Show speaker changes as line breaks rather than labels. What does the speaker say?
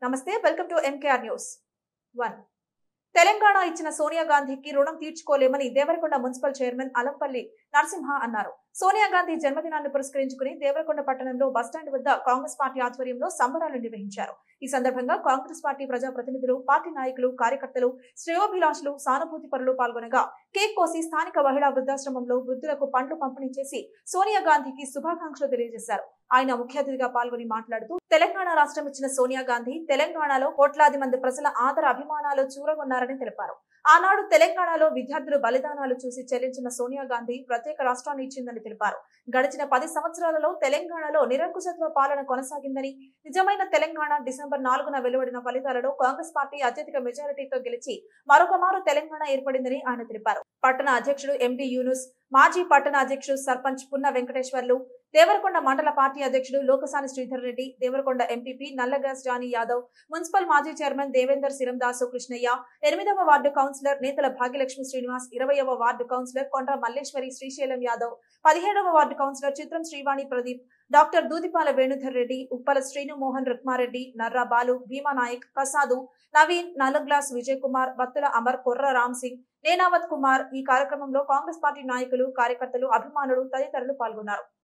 నమస్తే welcome to MKR news one Telangana ఇచ్చిన సోనియా గాంధీకి రుణం తీర్చుకోలేమని దేవరకొండ మున్సిపల్ చైర్మన్ అలంపల్లి నరసింహ అన్నారు సోనియా గాంధీ జన్మదినాన్ని పురస్కరించుకుని దేవరకొండ పట్టణంలో బస్టాండ్ వద్ద కాంగ్రెస్ పార్టీ ఆధ్వర్యంలో సంబరాలు నిర్వహించారు ఈ సందర్భంగా కాంగ్రెస్ పార్టీ ప్రజా ప్రతినిధులు పార్టీ నాయకులు కార్యకర్తలు శ్రేయోభిలాషులు సానుభూతి పరులు పాల్గొనగా కేక్ కోసి స్థానిక మహిళా వృద్ధాశ్రమంలో వృద్ధులకు పండ్లు పంపిణీ చేసి సోనియా గాంధీకి శుభాకాంక్షలు తెలియజేశారు ఆయన ముఖ్య అతిథిగా పాల్గొని మాట్లాడుతూ తెలంగాణ రాష్ట్రం ఇచ్చిన సోనియా గాంధీ తెలంగాణలో కోట్లాది మంది ప్రజల ఆదర అభిమానాలు చూరగొన్నారని తెలిపారు ఆనాడు తెలంగాణలో విద్యార్థులు బలిదానాలు చూసి చెల్లించిన సోనియా గాంధీ ప్రత్యేక రాష్ట్రాన్ని ఇచ్చిందని తెలిపారు గడిచిన పది సంవత్సరాలలో తెలంగాణలో నిరంకుశత్వ పాలన కొనసాగిందని నిజమైన తెలంగాణ డిసెంబర్ నాలుగున వెలువడిన ఫలితాలలో కాంగ్రెస్ పార్టీ అత్యధిక మెజారిటీతో గెలిచి మరొక మారు తెలంగాణ ఏర్పడిందని ఆయన తెలిపారు పట్టణ అధ్యక్షుడు ఎండి యూనుస్ మాజీ పట్టణ అధ్యక్షుడు సర్పంచ్ పున్న వెంకటేశ్వర్లు దేవరకొండ మండల పార్టీ అధ్యక్షుడు లోకసాని శ్రీధర్ రెడ్డి దేవరకొండ ఎంపీపీ నల్లగాస్ జానీ యాదవ్ మున్సిపల్ మాజీ చైర్మన్ దేవేందర్ సిరందాసు కృష్ణయ్య ఎనిమిదవ వార్డు కౌన్సిలర్ నేతల భాగ్యలక్ష్మి శ్రీనివాస్ ఇరవయవ వార్డు కౌన్సిలర్ కొండ్ర మల్లేశ్వరి శ్రీశైలం యాదవ్ పదిహేడవ ward councillor Chitram Srivani Pradeep doctor Dudipala Venudhar Reddy Uppala Srinu Mohan Rukmareddy Narra Balu Bhima Naik Prasadu Naveen Nallaglas Vijay Kumar Battula Amar Korra Ram Singh నేనావత్ Kumar ఈ కార్యక్రమంలో కాంగ్రెస్ పార్టీ నాయకులు కార్యకర్తలు అభిమానులు తదితరులు పాల్గొన్నారు